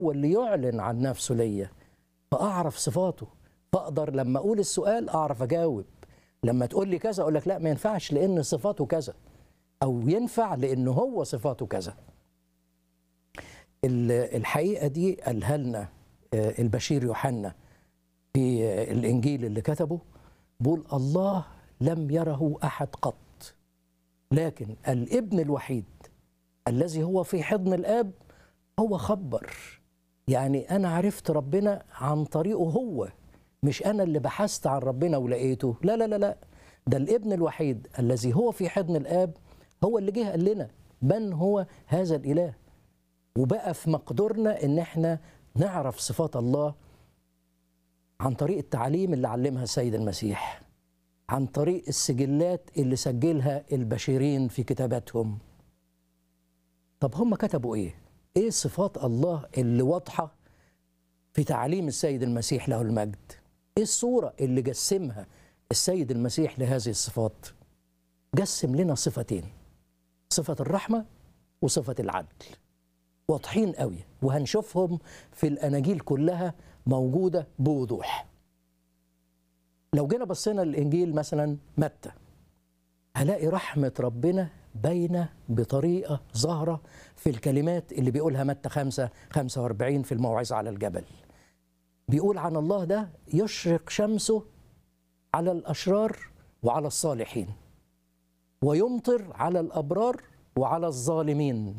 هو اللي يعلن عن نفسه ليا فاعرف صفاته فاقدر لما اقول السؤال اعرف اجاوب لما تقول لي كذا اقول لك لا ما ينفعش لان صفاته كذا او ينفع لان هو صفاته كذا ال- الحقيقه دي قالها لنا آه، البشير يوحنا في آه، الانجيل اللي كتبه بيقول الله لم يره احد قط لكن الابن الوحيد الذي هو في حضن الاب هو خبر يعني انا عرفت ربنا عن طريقه هو مش انا اللي بحثت عن ربنا ولقيته لا لا لا لا ده الابن الوحيد الذي هو في حضن الاب هو اللي جه قال لنا من هو هذا الاله وبقى في مقدورنا ان احنا نعرف صفات الله عن طريق التعليم اللي علمها السيد المسيح عن طريق السجلات اللي سجلها البشرين في كتاباتهم طب هم كتبوا ايه ايه صفات الله اللي واضحه في تعليم السيد المسيح له المجد ايه الصوره اللي جسمها السيد المسيح لهذه الصفات جسم لنا صفتين صفه الرحمه وصفه العدل واضحين قوي وهنشوفهم في الاناجيل كلها موجوده بوضوح لو جينا بصينا للانجيل مثلا متى هلاقي رحمه ربنا باينه بطريقه ظاهره في الكلمات اللي بيقولها متى 5 45 في الموعظه على الجبل بيقول عن الله ده يشرق شمسه على الاشرار وعلى الصالحين ويمطر على الابرار وعلى الظالمين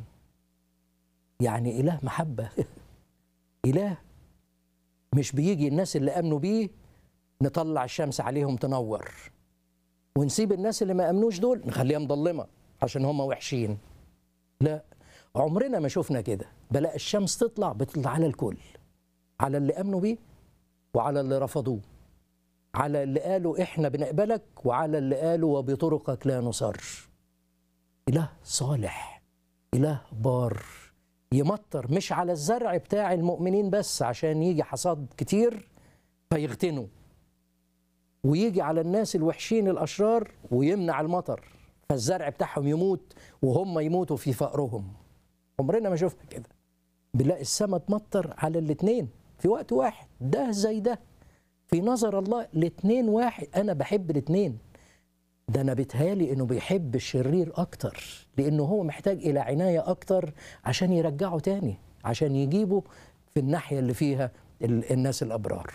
يعني اله محبه اله مش بيجي الناس اللي امنوا بيه نطلع الشمس عليهم تنور ونسيب الناس اللي ما امنوش دول نخليها مضلمه عشان هم وحشين لا عمرنا ما شفنا كده بلاقي الشمس تطلع بتطلع على الكل على اللي امنوا بيه وعلى اللي رفضوه على اللي قالوا احنا بنقبلك وعلى اللي قالوا وبطرقك لا نصر اله صالح اله بار يمطر مش على الزرع بتاع المؤمنين بس عشان يجي حصاد كتير فيغتنوا ويجي على الناس الوحشين الاشرار ويمنع المطر فالزرع بتاعهم يموت وهم يموتوا في فقرهم عمرنا ما شفنا كده بنلاقي السماء تمطر على الاثنين في وقت واحد ده زي ده في نظر الله الاثنين واحد انا بحب الاثنين ده انا بيتهيالي انه بيحب الشرير اكتر لانه هو محتاج الى عنايه اكتر عشان يرجعه تاني عشان يجيبه في الناحيه اللي فيها ال- الناس الابرار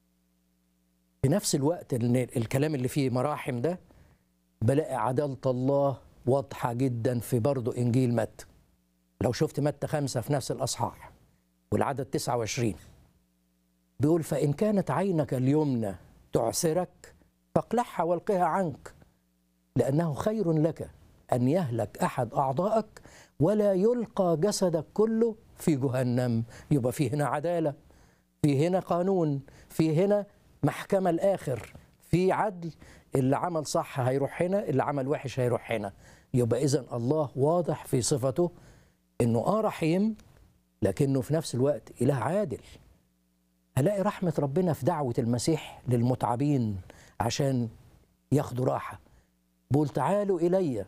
في نفس الوقت إن الكلام اللي فيه مراحم ده بلاقي عدالة الله واضحة جدا في برضه إنجيل متى لو شفت متى خمسة في نفس الأصحاح والعدد 29 بيقول فإن كانت عينك اليمنى تعسرك فاقلعها والقها عنك لأنه خير لك أن يهلك أحد أعضائك ولا يلقى جسدك كله في جهنم يبقى في هنا عدالة في هنا قانون في هنا محكمة الآخر في عدل اللي عمل صح هيروح هنا اللي عمل وحش هيروح هنا يبقى إذا الله واضح في صفته إنه آه رحيم لكنه في نفس الوقت إله عادل هلاقي رحمة ربنا في دعوة المسيح للمتعبين عشان ياخدوا راحة بقول تعالوا إلي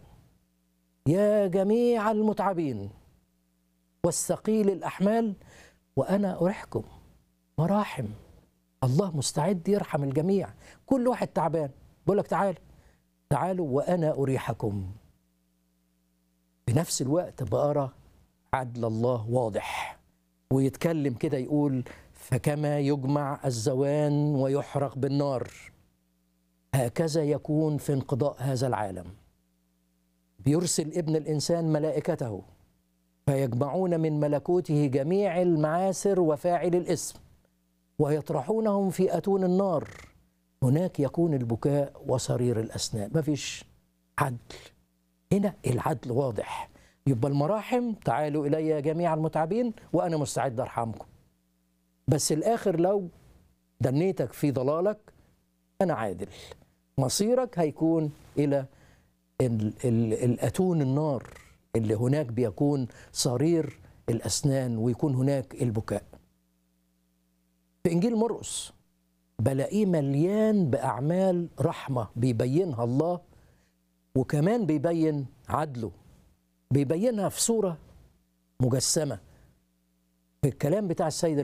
يا جميع المتعبين والثقيل الأحمال وأنا أريحكم مراحم الله مستعد يرحم الجميع كل واحد تعبان بقول لك تعال تعالوا وأنا أريحكم بنفس الوقت بقرا عدل الله واضح ويتكلم كده يقول فكما يجمع الزوان ويحرق بالنار هكذا يكون في انقضاء هذا العالم بيرسل ابن الانسان ملائكته فيجمعون من ملكوته جميع المعاسر وفاعل الاسم ويطرحونهم في اتون النار هناك يكون البكاء وصرير الاسنان مفيش عدل هنا العدل واضح يبقى المراحم تعالوا الي جميع المتعبين وانا مستعد ارحمكم بس الاخر لو دنيتك في ضلالك انا عادل مصيرك هيكون الى ال ال الاتون النار اللي هناك بيكون صرير الاسنان ويكون هناك البكاء في انجيل مرقس بلاقيه مليان باعمال رحمه بيبينها الله وكمان بيبين عدله بيبينها في صوره مجسمه في الكلام بتاع السيد